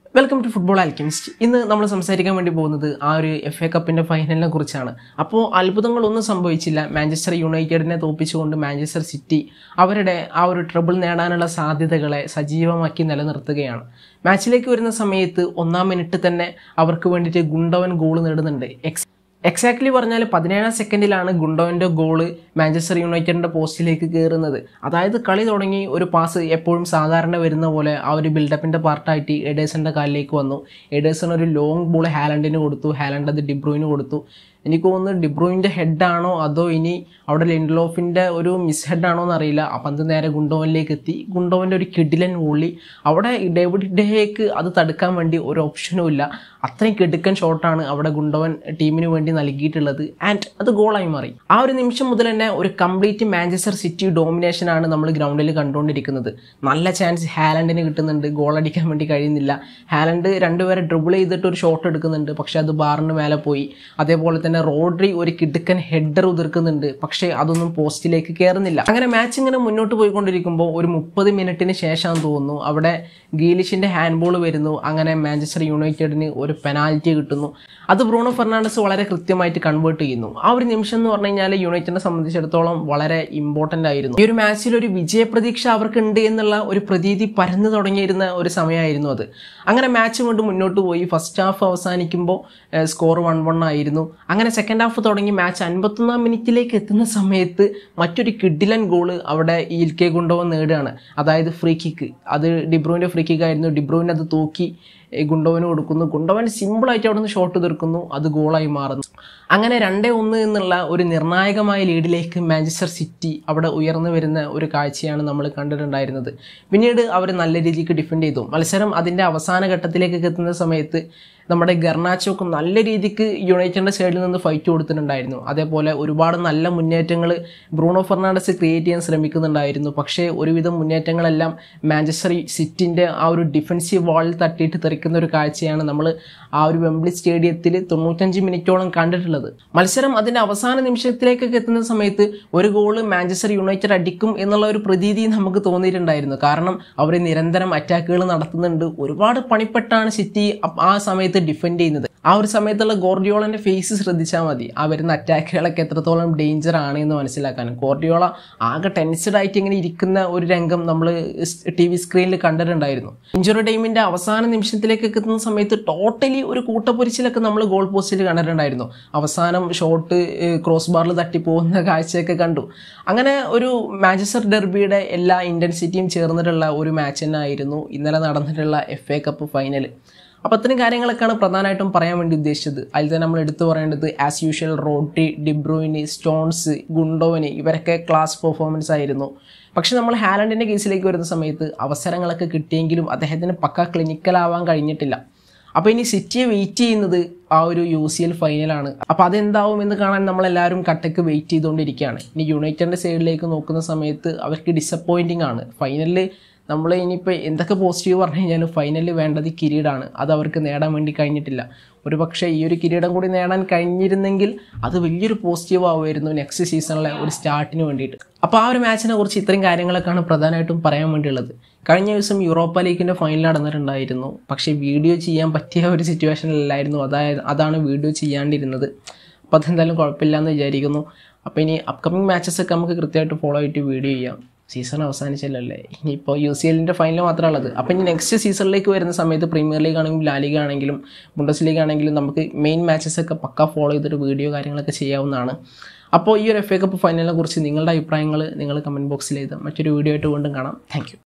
welcome to football alchemist ഇന്ന് നമ്മൾ സംസാരിക്കാൻ വേണ്ടി പോകുന്നത് ആ ഒരു എഫ് എ കപ്പിൻ്റെ ഫൈനലിനെ കുറിച്ചാണ് അപ്പോൾ അത്ഭുതങ്ങളൊന്നും സംഭവിച്ചില്ല മാഞ്ചസ്റ്റർ യുണൈറ്റഡിനെ തോപ്പിച്ചുകൊണ്ട് മാഞ്ചസ്റ്റർ സിറ്റി അവരുടെ ആ ഒരു ട്രബിൾ നേടാനുള്ള സാധ്യതകളെ സജീവമാക്കി നിലനിർത്തുകയാണ് മാച്ചിലേക്ക് വരുന്ന സമയത്ത് ഒന്നാം മിനിറ്റ് തന്നെ അവർക്ക് വേണ്ടിയിട്ട് ഗുണ്ടവൻ ഗോൾ നേടുന്നുണ്ട് എക്സ് എക്സാക്ട്ലി പറഞ്ഞാൽ പതിനേഴാം സെക്കൻഡിലാണ് ഗുണ്ടോവിൻ്റെ ഗോള് മാഞ്ചസ്റ്റർ യുണൈറ്റഡിൻ്റെ പോസ്റ്റിലേക്ക് കയറുന്നത് അതായത് കളി തുടങ്ങി ഒരു പാസ് എപ്പോഴും സാധാരണ വരുന്ന പോലെ ആ ഒരു ബിൽഡപ്പിൻ്റെ പാർട്ടായിട്ട് എഡേഴ്സൻ്റെ കാലിലേക്ക് വന്നു എഡേഴ്സൺ ഒരു ലോങ് ബോൾ ഹാലൻഡിന് കൊടുത്തു ഹാലൻഡ് അത് ഡിബ്രൂയിന് കൊടുത്തു എനിക്ക് തോന്നുന്നു ഡിബ്രൂയിൻ്റെ ഹെഡാണോ അതോ ഇനി അവിടെ ലിൻഡ്ലോഫിൻ്റെ ഒരു മിസ് ഹെഡാണോ എന്നറിയില്ല ആ പന്ത് നേരെ ഗുണ്ടോവനിലേക്ക് എത്തി ഗുണ്ടോവൻ്റെ ഒരു കിഡിലൻ വോളി അവിടെ ഡേവിഡ് ഡേക്ക് അത് തടുക്കാൻ വേണ്ടി ഒരു ഓപ്ഷനും ഇല്ല അത്രയും കിടുക്കൻ ഷോട്ടാണ് അവിടെ ഗുണ്ടോവൻ ടീമിന് വേണ്ടി നൽകിയിട്ടുള്ളത് ആൻഡ് അത് ഗോളായി മാറി ആ ഒരു നിമിഷം മുതൽ തന്നെ ഒരു കംപ്ലീറ്റ് മാഞ്ചസ്റ്റർ സിറ്റി ഡോമിനേഷനാണ് നമ്മൾ ഗ്രൗണ്ടിൽ കണ്ടുകൊണ്ടിരിക്കുന്നത് നല്ല ചാൻസ് ഹാലൻഡിന് കിട്ടുന്നുണ്ട് ഗോൾ അടിക്കാൻ വേണ്ടി കഴിയുന്നില്ല ഹാലൻഡ് രണ്ടുപേരെ ഡ്രിബിൾ ചെയ്തിട്ട് ഒരു ഷോട്ട് എടുക്കുന്നുണ്ട് പക്ഷേ അത് ബാറിന് മേലെ പോയി അതേപോലെ തന്നെ റോഡ്രി ഒരു കിടുക്കൻ ഹെഡർ ഉതിർക്കുന്നുണ്ട് പക്ഷേ അതൊന്നും പോസ്റ്റിലേക്ക് കയറുന്നില്ല അങ്ങനെ മാച്ച് ഇങ്ങനെ മുന്നോട്ട് പോയിക്കൊണ്ടിരിക്കുമ്പോൾ ഒരു മുപ്പത് മിനിറ്റിന് ശേഷം തോന്നുന്നു അവിടെ ഗീലിഷിന്റെ ഹാൻഡ് ബോൾ വരുന്നു അങ്ങനെ മാഞ്ചസ്റ്റർ യുണൈറ്റഡിന് ഒരു പെനാൽറ്റി കിട്ടുന്നു അത് ബ്രൂണോ ഫെർണാണ്ടസ് വളരെ കൃത്യമായിട്ട് കൺവേർട്ട് ചെയ്യുന്നു ആ ഒരു നിമിഷം എന്ന് പറഞ്ഞു കഴിഞ്ഞാൽ യുണൈറ്റഡിനെ സംബന്ധിച്ചിടത്തോളം വളരെ ഇമ്പോർട്ടൻ്റ് ആയിരുന്നു ഈ ഒരു മാച്ചിൽ ഒരു വിജയപ്രതീക്ഷ അവർക്കുണ്ട് എന്നുള്ള ഒരു പ്രതീതി പരന്നു തുടങ്ങിയിരുന്ന ഒരു സമയമായിരുന്നു അത് അങ്ങനെ മാച്ച് കൊണ്ട് മുന്നോട്ട് പോയി ഫസ്റ്റ് ഹാഫ് അവസാനിക്കുമ്പോൾ സ്കോർ വൺ വൺ ആയിരുന്നു അങ്ങനെ സെക്കൻഡ് ഹാഫ് തുടങ്ങി മാച്ച് അൻപത്തൊന്നാം മിനിറ്റിലേക്ക് എത്തുന്ന സമയത്ത് മറ്റൊരു കിഡിലൻ ഗോള് അവിടെ ഈ ഇൽ കെ ഗുണ്ടോവൻ നേടുകയാണ് അതായത് ഫ്രീ കിക്ക് അത് ഡിബ്രോവിൻ്റെ ഫ്രീ കിക്ക് ആയിരുന്നു ഡിബ്രോവിന് അത് തൂക്കി ഈ ഗുണ്ടോവന് കൊടുക്കുന്നു ഗുണ്ടോവൻ സിമ്പിളായിട്ട് അവിടെ നിന്ന് ഷോട്ട് തീർക്കുന്നു അത് ഗോളായി മാറുന്നു അങ്ങനെ രണ്ടേ ഒന്ന് എന്നുള്ള ഒരു നിർണായകമായ ലീഡിലേക്ക് മാഞ്ചസ്റ്റർ സിറ്റി അവിടെ ഉയർന്നു വരുന്ന ഒരു കാഴ്ചയാണ് നമ്മൾ കണ്ടിട്ടുണ്ടായിരുന്നത് പിന്നീട് അവർ നല്ല രീതിക്ക് ഡിഫെൻഡ് ചെയ്തു മത്സരം അതിൻ്റെ അവസാന ഘട്ടത്തിലേക്കൊക്കെ എത്തുന്ന സമയത്ത് നമ്മുടെ ഗർണാച്ചോക്ക് നല്ല രീതിക്ക് യുണൈറ്റഡിൻ്റെ സൈഡിൽ നിന്ന് ഫൈറ്റ് കൊടുത്തിട്ടുണ്ടായിരുന്നു അതേപോലെ ഒരുപാട് നല്ല മുന്നേറ്റങ്ങൾ ബ്രൂണോ ഫെർണാണ്ടസ് ക്രിയേറ്റ് ചെയ്യാൻ ശ്രമിക്കുന്നുണ്ടായിരുന്നു പക്ഷേ ഒരുവിധം മുന്നേറ്റങ്ങളെല്ലാം മാഞ്ചസ്റ്റർ സിറ്റിൻ്റെ ആ ഒരു ഡിഫൻസീവ് വാളിൽ തട്ടിയിട്ട് തെറിക്കുന്ന ഒരു കാഴ്ചയാണ് നമ്മൾ ആ ഒരു വെംബ്ലി സ്റ്റേഡിയത്തിൽ തൊണ്ണൂറ്റഞ്ച് മിനിറ്റോളം കണ്ടിട്ടുള്ളത് മത്സരം അതിൻ്റെ അവസാന നിമിഷത്തിലേക്കൊക്കെ എത്തുന്ന സമയത്ത് ഒരു ഗോള് മാഞ്ചസ്റ്റർ യുണൈറ്റഡ് അടിക്കും എന്നുള്ള ഒരു പ്രതീതി നമുക്ക് തോന്നിയിട്ടുണ്ടായിരുന്നു കാരണം അവർ നിരന്തരം അറ്റാക്കുകൾ നടത്തുന്നുണ്ട് ഒരുപാട് പണിപ്പെട്ടാണ് സിറ്റി ആ സമയത്ത് ഡിഫെൻഡ് ചെയ്യുന്നത് ആ ഒരു സമയത്തുള്ള ഗോർഡിയോളന്റെ ഫേസ് ശ്രദ്ധിച്ചാൽ മതി ആ വരുന്ന അറ്റാക്കുകളൊക്കെ എത്രത്തോളം ഡേഞ്ചർ ആണ് എന്ന് മനസ്സിലാക്കാൻ ഗോർഡിയോള ആകെ ടെൻസ്ഡ് ആയിട്ട് ഇങ്ങനെ ഇരിക്കുന്ന ഒരു രംഗം നമ്മൾ ടി വി സ്ക്രീനിൽ കണ്ടിട്ടുണ്ടായിരുന്നു ഇഞ്ചുറി ടൈമിന്റെ അവസാന നിമിഷത്തിലേക്കൊക്കെ എത്തുന്ന സമയത്ത് ടോട്ടലി ഒരു കൂട്ടപ്പൊരിച്ചിലൊക്കെ നമ്മൾ ഗോൾ പോസ്റ്റിൽ കണ്ടിട്ടുണ്ടായിരുന്നു അവസാനം ഷോട്ട് ക്രോസ് ബാറിൽ തട്ടിപ്പോകുന്ന കാഴ്ചയൊക്കെ കണ്ടു അങ്ങനെ ഒരു മാഞ്ചസ്റ്റർ ഡെർബിയുടെ എല്ലാ ഇൻറ്റൻസിറ്റിയും ചേർന്നിട്ടുള്ള ഒരു മാച്ച് തന്നെ ആയിരുന്നു ഇന്നലെ നടന്നിട്ടുള്ള എഫ് എ കപ്പ് ഫൈനൽ അപ്പോൾ അത്തരം കാര്യങ്ങളൊക്കെയാണ് പ്രധാനമായിട്ടും പറയാൻ വേണ്ടി ഉദ്ദേശിച്ചത് അതിൽ തന്നെ നമ്മൾ എടുത്തു പറയേണ്ടത് as usual Rodri De Bruyne Stones Gundogan ഇവരൊക്കെ ക്ലാസ് പെർഫോമൻസ് ആയിരുന്നു പക്ഷെ നമ്മൾ ഹാലൻഡിൻ്റെ കേസിലേക്ക് വരുന്ന സമയത്ത് അവസരങ്ങളൊക്കെ കിട്ടിയെങ്കിലും അദ്ദേഹത്തിന് പക്ക ക്ലിനിക്കലാവാൻ കഴിഞ്ഞിട്ടില്ല അപ്പോൾ ഇനി സിറ്റിയെ വെയിറ്റ് ചെയ്യുന്നത് ആ ഒരു യു സി എൽ ഫൈനലാണ് അപ്പോൾ അതെന്താവും എന്ന് കാണാൻ നമ്മളെല്ലാവരും കട്ടക്ക് വെയിറ്റ് ചെയ്തുകൊണ്ടിരിക്കുകയാണ് ഇനി യുണൈറ്റഡിൻ്റെ സൈഡിലേക്ക് നോക്കുന്ന സമയത്ത് അവർക്ക് ഡിസപ്പോയിൻറ്റിംഗ് ആണ് ഫൈനലിൽ നമ്മൾ ഇനിയിപ്പോൾ എന്തൊക്കെ പോസിറ്റീവ് പറഞ്ഞു കഴിഞ്ഞാലും ഫൈനലിൽ വേണ്ടത് കിരീടമാണ് അത് അവർക്ക് നേടാൻ വേണ്ടി കഴിഞ്ഞിട്ടില്ല ഒരു പക്ഷേ ഈ ഒരു കിരീടം കൂടി നേടാൻ കഴിഞ്ഞിരുന്നെങ്കിൽ അത് വലിയൊരു പോസിറ്റീവ് ആവുമായിരുന്നു നെക്സ്റ്റ് സീസണിലെ ഒരു സ്റ്റാർട്ടിന് വേണ്ടിയിട്ട് അപ്പോൾ ആ ഒരു മാച്ചിനെ കുറിച്ച് ഇത്രയും കാര്യങ്ങളൊക്കെയാണ് പ്രധാനമായിട്ടും പറയാൻ വേണ്ടിയുള്ളത് കഴിഞ്ഞ ദിവസം യൂറോപ്പ ലീഗിൻ്റെ ഫൈനൽ നടന്നിട്ടുണ്ടായിരുന്നു പക്ഷേ വീഡിയോ ചെയ്യാൻ പറ്റിയ ഒരു സിറ്റുവേഷനിലല്ലായിരുന്നു അതായത് അതാണ് വീഡിയോ ചെയ്യാണ്ടിരുന്നത് അപ്പോൾ അതെന്തായാലും കുഴപ്പമില്ല എന്ന് വിചാരിക്കുന്നു അപ്പോൾ ഇനി അപ്കമിങ് മാച്ചസ് ഒക്കെ നമുക്ക് കൃത്യമായിട്ട് ഫോളോ ആയിട്ട് വീഡിയോ ചെയ്യാം സീസൺ അവസാനിച്ചല്ലേ ഇനിയിപ്പോൾ യു സി എല്ലിൻ്റെ ഫൈനൽ മാത്രമുള്ളത് അപ്പോൾ ഇനി നെക്സ്റ്റ് സീസണിലേക്ക് വരുന്ന സമയത്ത് പ്രീമിയർ ലീഗ് ആണെങ്കിലും ലാ ലീഗ് ആണെങ്കിലും ബുണ്ടസ് ലീഗ് ആണെങ്കിലും നമുക്ക് മെയിൻ മാച്ചസ് ഒക്കെ പക്ക ഫോളോ ചെയ്തിട്ട് വീഡിയോ കാര്യങ്ങളൊക്കെ ചെയ്യാവുന്നതാണ് അപ്പോൾ ഈ ഒരു എഫ് എ കപ്പ് ഫൈനലിനെ കുറിച്ച് നിങ്ങളുടെ അഭിപ്രായങ്ങൾ നിങ്ങൾ കമൻറ്റ് ബോക്സിൽ ചെയ്ത് മറ്റൊരു വീഡിയോ ആയിട്ട് വീണ്ടും കാണാം താങ്ക്